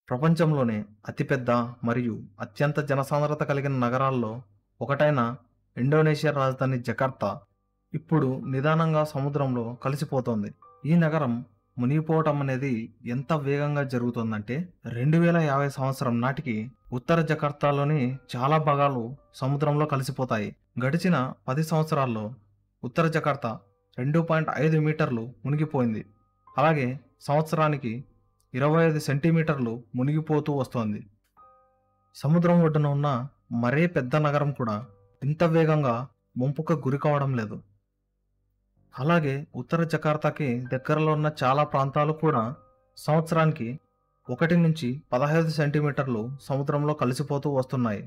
ప్రపంచంలోనే అతిపెద్ద మరియు అత్యంత జనసాంద్రత కలిగిన నగరాల్లో ఒకటైన ఇండోనేషియా రాజధాని జకార్తా ఇప్పుడు నిదానంగా సముద్రంలో కలిసిపోతోంది ఈ నగరం మునిగిపోవటం అనేది ఎంత వేగంగా జరుగుతుందంటే రెండు వేల యాభై సంవత్సరం నాటికి ఉత్తర జకార్తాలోని చాలా భాగాలు సముద్రంలో కలిసిపోతాయి గడిచిన పది సంవత్సరాల్లో ఉత్తర జకార్తా రెండు పాయింట్ ఐదు మీటర్లు మునిగిపోయింది అలాగే సంవత్సరానికి ఇరవై ఐదు సెంటీమీటర్లు మునిగిపోతూ వస్తోంది సముద్రం ఒడ్డున ఉన్న మరే పెద్ద నగరం కూడా ఇంత వేగంగా ముంపుకు గురి కావడం లేదు అలాగే ఉత్తర జకార్తాకి దగ్గరలో ఉన్న చాలా ప్రాంతాలు కూడా సంవత్సరానికి ఒకటి నుంచి పదహైదు సెంటీమీటర్లు సముద్రంలో కలిసిపోతూ వస్తున్నాయి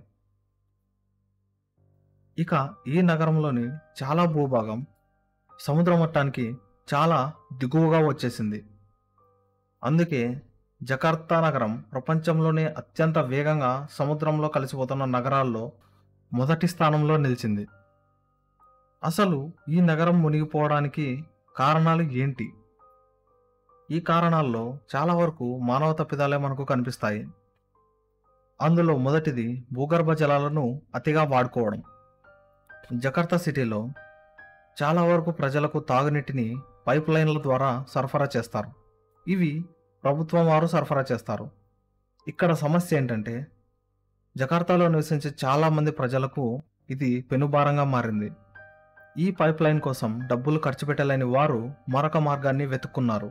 ఇక ఈ నగరంలోని చాలా భూభాగం సముద్ర మట్టానికి చాలా దిగువగా వచ్చేసింది అందుకే జకార్తా నగరం ప్రపంచంలోనే అత్యంత వేగంగా సముద్రంలో కలిసిపోతున్న నగరాల్లో మొదటి స్థానంలో నిలిచింది అసలు ఈ నగరం మునిగిపోవడానికి కారణాలు ఏంటి ఈ కారణాల్లో చాలా వరకు మానవ తప్పిదాలే మనకు కనిపిస్తాయి అందులో మొదటిది భూగర్భ జలాలను అతిగా వాడుకోవడం జకార్తా సిటీలో చాలా వరకు ప్రజలకు తాగునీటిని పైప్ లైన్ల ద్వారా సరఫరా చేస్తారు ఇవి ప్రభుత్వం వారు సరఫరా చేస్తారు ఇక్కడ సమస్య ఏంటంటే జకార్తాలో నివసించే చాలా మంది ప్రజలకు ఇది పెనుభారంగా మారింది ఈ పైప్ లైన్ కోసం డబ్బులు ఖర్చు పెట్టలేని వారు మరొక మార్గాన్ని వెతుక్కున్నారు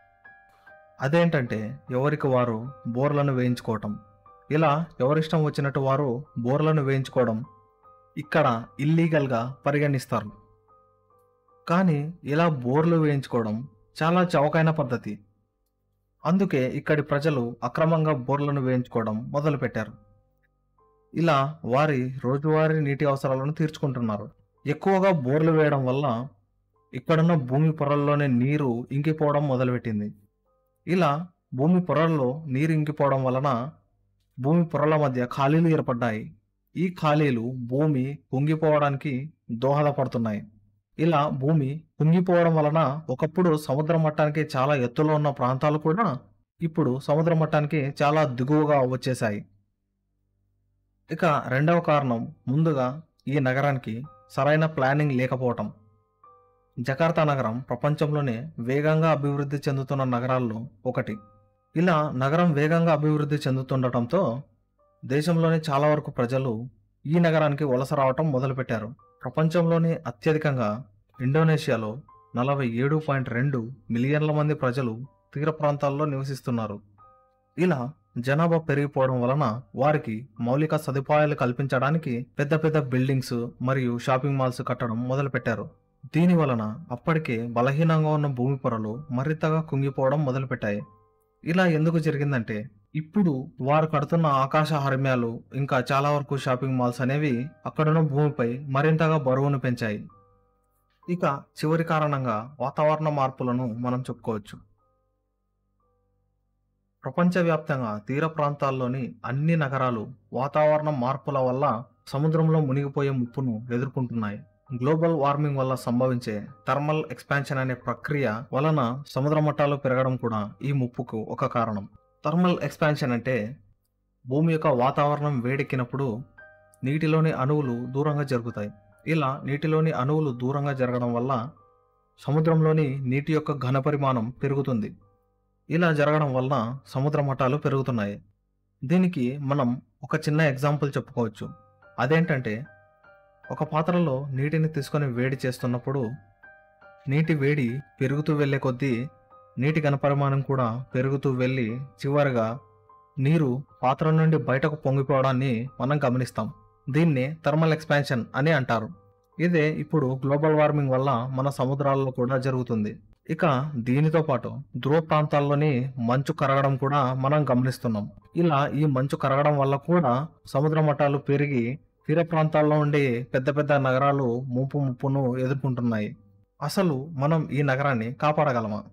అదేంటంటే ఎవరికి వారు బోర్లను వేయించుకోవటం ఇలా ఎవరిష్టం వచ్చినట్టు వారు బోర్లను వేయించుకోవడం ఇక్కడ ఇల్లీగల్గా పరిగణిస్తారు కానీ ఇలా బోర్లు వేయించుకోవడం చాలా చౌకైన పద్ధతి అందుకే ఇక్కడి ప్రజలు అక్రమంగా బోర్లను వేయించుకోవడం మొదలుపెట్టారు ఇలా వారి రోజువారీ నీటి అవసరాలను తీర్చుకుంటున్నారు ఎక్కువగా బోర్లు వేయడం వల్ల ఇక్కడున్న భూమి పొరల్లోనే నీరు ఇంకిపోవడం మొదలుపెట్టింది ఇలా భూమి పొరల్లో నీరు ఇంకిపోవడం వలన భూమి పొరల మధ్య ఖాళీలు ఏర్పడ్డాయి ఈ ఖాళీలు భూమి కుంగిపోవడానికి దోహదపడుతున్నాయి ఇలా భూమి కుంగిపోవడం వలన ఒకప్పుడు సముద్ర మట్టానికి చాలా ఎత్తులో ఉన్న ప్రాంతాలు కూడా ఇప్పుడు సముద్ర మట్టానికి చాలా దిగువగా వచ్చేశాయి ఇక రెండవ కారణం ముందుగా ఈ నగరానికి సరైన ప్లానింగ్ లేకపోవటం జకార్తా నగరం ప్రపంచంలోనే వేగంగా అభివృద్ధి చెందుతున్న నగరాల్లో ఒకటి ఇలా నగరం వేగంగా అభివృద్ధి చెందుతుండటంతో దేశంలోని చాలా వరకు ప్రజలు ఈ నగరానికి వలస రావటం మొదలుపెట్టారు ప్రపంచంలోనే అత్యధికంగా ఇండోనేషియాలో నలభై ఏడు పాయింట్ రెండు మిలియన్ల మంది ప్రజలు తీర ప్రాంతాల్లో నివసిస్తున్నారు ఇలా జనాభా పెరిగిపోవడం వలన వారికి మౌలిక సదుపాయాలు కల్పించడానికి పెద్ద పెద్ద బిల్డింగ్స్ మరియు షాపింగ్ మాల్స్ కట్టడం మొదలుపెట్టారు దీని వలన అప్పటికే బలహీనంగా ఉన్న భూమి పొరలు మరింతగా కుంగిపోవడం మొదలుపెట్టాయి ఇలా ఎందుకు జరిగిందంటే ఇప్పుడు వారు కడుతున్న ఆకాశ హర్మ్యాలు ఇంకా చాలా వరకు షాపింగ్ మాల్స్ అనేవి అక్కడున్న భూమిపై మరింతగా బరువును పెంచాయి ఇక చివరి కారణంగా వాతావరణ మార్పులను మనం చెప్పుకోవచ్చు ప్రపంచవ్యాప్తంగా తీర ప్రాంతాల్లోని అన్ని నగరాలు వాతావరణ మార్పుల వల్ల సముద్రంలో మునిగిపోయే ముప్పును ఎదుర్కొంటున్నాయి గ్లోబల్ వార్మింగ్ వల్ల సంభవించే థర్మల్ ఎక్స్పాన్షన్ అనే ప్రక్రియ వలన సముద్ర మట్టాలు పెరగడం కూడా ఈ ముప్పుకు ఒక కారణం థర్మల్ ఎక్స్పాన్షన్ అంటే భూమి యొక్క వాతావరణం వేడెక్కినప్పుడు నీటిలోని అణువులు దూరంగా జరుగుతాయి ఇలా నీటిలోని అణువులు దూరంగా జరగడం వల్ల సముద్రంలోని నీటి యొక్క ఘనపరిమాణం పెరుగుతుంది ఇలా జరగడం వలన సముద్ర మట్టాలు పెరుగుతున్నాయి దీనికి మనం ఒక చిన్న ఎగ్జాంపుల్ చెప్పుకోవచ్చు అదేంటంటే ఒక పాత్రలో నీటిని తీసుకొని వేడి చేస్తున్నప్పుడు నీటి వేడి పెరుగుతూ వెళ్ళే కొద్దీ నీటి ఘనపరిమాణం కూడా పెరుగుతూ వెళ్ళి చివరగా నీరు పాత్ర నుండి బయటకు పొంగిపోవడాన్ని మనం గమనిస్తాం దీన్ని థర్మల్ ఎక్స్పాన్షన్ అని అంటారు ఇదే ఇప్పుడు గ్లోబల్ వార్మింగ్ వల్ల మన సముద్రాల్లో కూడా జరుగుతుంది ఇక దీనితో పాటు ధ్రువ ప్రాంతాల్లోని మంచు కరగడం కూడా మనం గమనిస్తున్నాం ఇలా ఈ మంచు కరగడం వల్ల కూడా సముద్ర మట్టాలు పెరిగి తీర ప్రాంతాల్లో ఉండే పెద్ద పెద్ద నగరాలు ముంపు ముప్పును ఎదుర్కొంటున్నాయి అసలు మనం ఈ నగరాన్ని కాపాడగలమా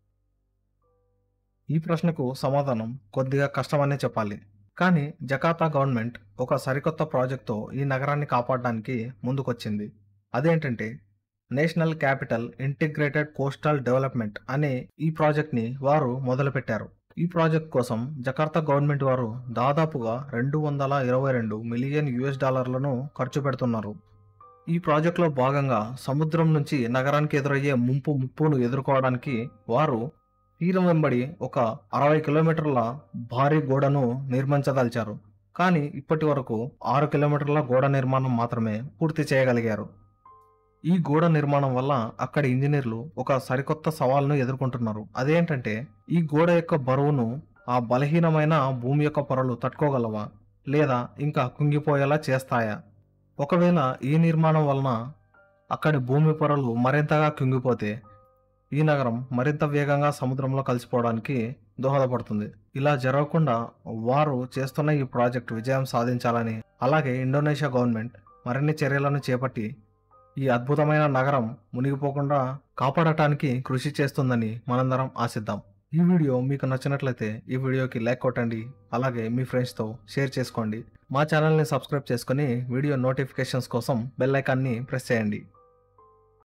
ఈ ప్రశ్నకు సమాధానం కొద్దిగా కష్టమనే చెప్పాలి కానీ జకార్తా గవర్నమెంట్ ఒక సరికొత్త ప్రాజెక్ట్తో ఈ నగరాన్ని కాపాడడానికి ముందుకొచ్చింది అదేంటంటే national capital integrated coastal development అనే ఈ ప్రాజెక్ట్ని వారు మొదలుపెట్టారు ఈ ప్రాజెక్ట్ కోసం జకార్తా గవర్నమెంట్ వారు దాదాపుగా రెండు వందల ఇరవై రెండు మిలియన్ యుఎస్ డాలర్లను ఖర్చు పెడుతున్నారు ఈ ప్రాజెక్టులో భాగంగా సముద్రం నుంచి నగరానికి ఎదురయ్యే ముంపు ముప్పును ఎదుర్కోవడానికి వారు తీరం వెంబడి ఒక అరవై కిలోమీటర్ల భారీ గోడను నిర్మించదలిచారు కానీ ఇప్పటి వరకు ఆరు కిలోమీటర్ల గోడ నిర్మాణం మాత్రమే పూర్తి చేయగలిగారు ఈ గోడ నిర్మాణం వల్ల అక్కడి ఇంజనీర్లు ఒక సరికొత్త సవాల్ను ఎదుర్కొంటున్నారు అదేంటంటే ఈ గోడ యొక్క బరువును ఆ బలహీనమైన భూమి యొక్క పొరలు తట్టుకోగలవా లేదా ఇంకా కుంగిపోయేలా చేస్తాయా ఒకవేళ ఈ నిర్మాణం వలన అక్కడి భూమి పొరలు మరింతగా కుంగిపోతే ఈ నగరం మరింత వేగంగా సముద్రంలో కలిసిపోవడానికి దోహదపడుతుంది ఇలా జరగకుండా వారు చేస్తున్న ఈ ప్రాజెక్ట్ విజయం సాధించాలని అలాగే ఇండోనేషియా గవర్నమెంట్ మరిన్ని చర్యలను చేపట్టి ఈ అద్భుతమైన నగరం మునిగిపోకుండా కాపాడటానికి కృషి చేస్తుందని మనందరం ఆశిద్దాం ఈ వీడియో మీకు నచ్చినట్లయితే ఈ వీడియోకి లైక్ కొట్టండి అలాగే మీ ఫ్రెండ్స్తో షేర్ చేసుకోండి మా ఛానల్ని సబ్స్క్రైబ్ చేసుకొని వీడియో నోటిఫికేషన్స్ కోసం బెల్ ఐకాన్ని ప్రెస్ చేయండి